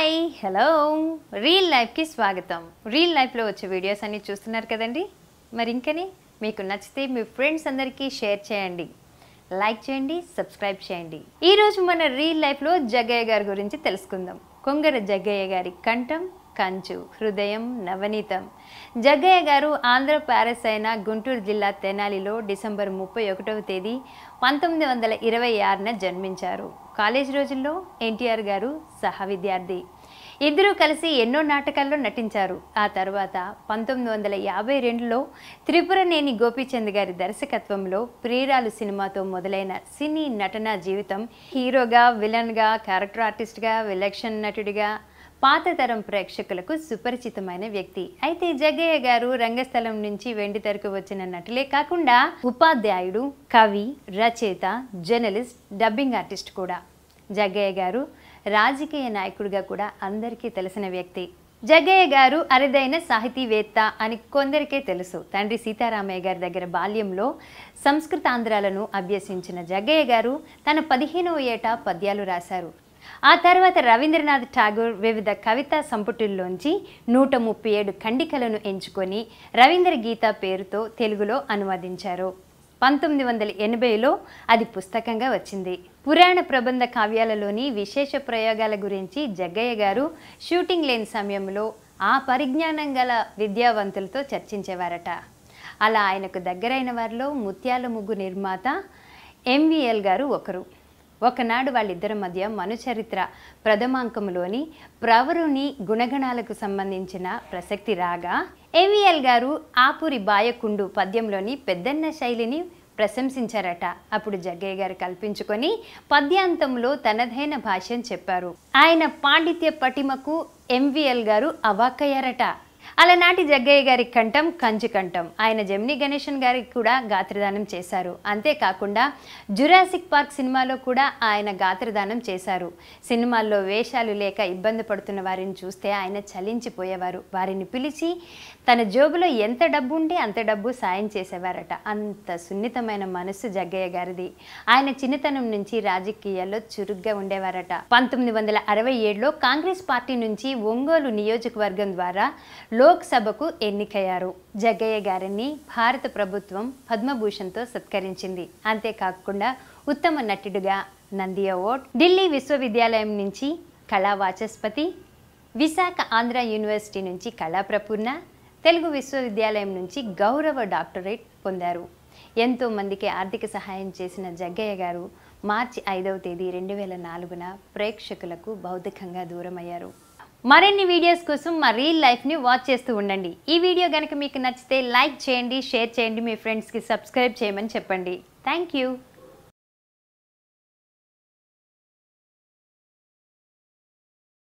hi hello reel లైఫ్కి స్వాగతం reel లైఫ్లో వచ్చే వీడియోస్ అన్ని చూస్తున్నారు కదండి మరి ఇంకనే మీకు నచ్చితే మీ ఫ్రెండ్స్ అందరికీ షేర్ చేయండి లైక్ చేయండి సబ్స్క్రైబ్ చేయండి ఈరోజు మన రీల్ లైఫ్లో జగ్గయ్య గారి గురించి తెలుసుకుందాం కొంగర జగ్గయ్య గారి కంఠం కంచు హృదయం నవనీతం జగ్గయ్య గారు ఆంధ్ర ప్యారిస్ అయిన గుంటూరు జిల్లా తెనాలిలో డిసెంబర్ ముప్పై ఒకటవ తేదీ పంతొమ్మిది వందల ఇరవై ఆరున జన్మించారు కాలేజ్ రోజుల్లో ఎన్టీఆర్ గారు సహ విద్యార్థి ఇద్దరూ కలిసి ఎన్నో నాటకాల్లో నటించారు ఆ తర్వాత పంతొమ్మిది వందల యాభై రెండులో త్రిపురనేని గోపీచంద్ గారి దర్శకత్వంలో ప్రియురాలు సినిమాతో మొదలైన సినీ నటనా జీవితం హీరోగా విలన్గా క్యారెక్టర్ ఆర్టిస్ట్గా విలక్షణ నటుడిగా పాత తరం ప్రేక్షకులకు సుపరిచితమైన వ్యక్తి అయితే జగ్గయ్య గారు రంగస్థలం నుంచి వెండితెరకు వచ్చిన నటులే కాకుండా ఉపాధ్యాయుడు కవి రచయిత జర్నలిస్ట్ డబ్బింగ్ ఆర్టిస్ట్ కూడా జగ్గయ్య గారు రాజకీయ నాయకుడిగా కూడా అందరికీ తెలిసిన వ్యక్తి జగ్గయ్య గారు అరుదైన సాహితీవేత్త అని కొందరికే తెలుసు తండ్రి సీతారామయ్య గారి దగ్గర బాల్యంలో సంస్కృతాంధ్రాలను అభ్యసించిన జగ్గయ్య గారు తన పదిహేనవ ఏట పద్యాలు రాశారు ఆ తర్వాత రవీంద్రనాథ్ ఠాగూర్ వివిధ కవితా సంపుటిల్లోంచి నూట ముప్పై ఏడు ఖండికలను ఎంచుకొని రవీంద్ర గీత పేరుతో తెలుగులో అనువదించారు పంతొమ్మిది వందల ఎనభైలో అది పుస్తకంగా వచ్చింది పురాణ ప్రబంధ కావ్యాలలోని విశేష ప్రయోగాల గురించి జగ్గయ్య గారు షూటింగ్ లేని సమయంలో ఆ పరిజ్ఞానం గల విద్యావంతులతో చర్చించేవారట అలా ఆయనకు దగ్గరైన వారిలో ముత్యాల ముగ్గు నిర్మాత ఎంవిఎల్ గారు ఒకరు ఒకనాడు వాళ్ళిద్దరి మధ్య మనుచరిత్ర ప్రథమాంకంలోని ప్రవరుని గుణగణాలకు సంబంధించిన ప్రసక్తి రాగా ఎంవిఎల్ గారు ఆపురి బాయకుండు పద్యంలోని పెద్దన్న శైలిని ప్రశంసించారట అప్పుడు జగ్గయ్య గారు కల్పించుకొని పద్యాంతంలో తనదైన భాష్యం చెప్పారు ఆయన పాండిత్య పటిమకు ఎంవిఎల్ గారు అవాక్కయ్యారట అలనాటి జగ్గయ్య గారి కంఠం కంచు కంఠం ఆయన జమిని గణేశన్ గారికి కూడా గాత్రదానం చేశారు అంతేకాకుండా జురాసిక్ పార్క్ సినిమాలో కూడా ఆయన గాత్రదానం చేశారు సినిమాల్లో వేషాలు లేక ఇబ్బంది పడుతున్న వారిని చూస్తే ఆయన చలించిపోయేవారు వారిని పిలిచి తన జోబులో ఎంత డబ్బు ఉంటే అంత డబ్బు సాయం చేసేవారట అంత సున్నితమైన మనస్సు జగ్గయ్య గారిది ఆయన చిన్నతనం నుంచి రాజకీయాల్లో చురుగ్గా ఉండేవారట పంతొమ్మిది వందల అరవై ఏడులో కాంగ్రెస్ పార్టీ నుంచి ఒంగోలు నియోజకవర్గం ద్వారా లోక్సభకు ఎన్నికయ్యారు జగ్గయ్య గారిని భారత ప్రభుత్వం పద్మభూషణ్తో సత్కరించింది అంతేకాకుండా ఉత్తమ నటుడిగా నంది అవార్డ్ ఢిల్లీ విశ్వవిద్యాలయం నుంచి కళా వాచస్పతి విశాఖ ఆంధ్ర యూనివర్సిటీ నుంచి కళాప్రపూర్ణ తెలుగు విశ్వవిద్యాలయం నుంచి గౌరవ డాక్టరేట్ పొందారు ఎంతో మందికి ఆర్థిక సహాయం చేసిన జగ్గయ్య గారు మార్చి ఐదవ తేదీ రెండు వేల నాలుగున ప్రేక్షకులకు భౌతికంగా దూరమయ్యారు మరిన్ని వీడియోస్ కోసం మా రీల్ లైఫ్ని వాచ్ చేస్తూ ఉండండి ఈ వీడియో కనుక మీకు నచ్చితే లైక్ చేయండి షేర్ చేయండి మీ ఫ్రెండ్స్కి సబ్స్క్రైబ్ చేయమని చెప్పండి థ్యాంక్ యూ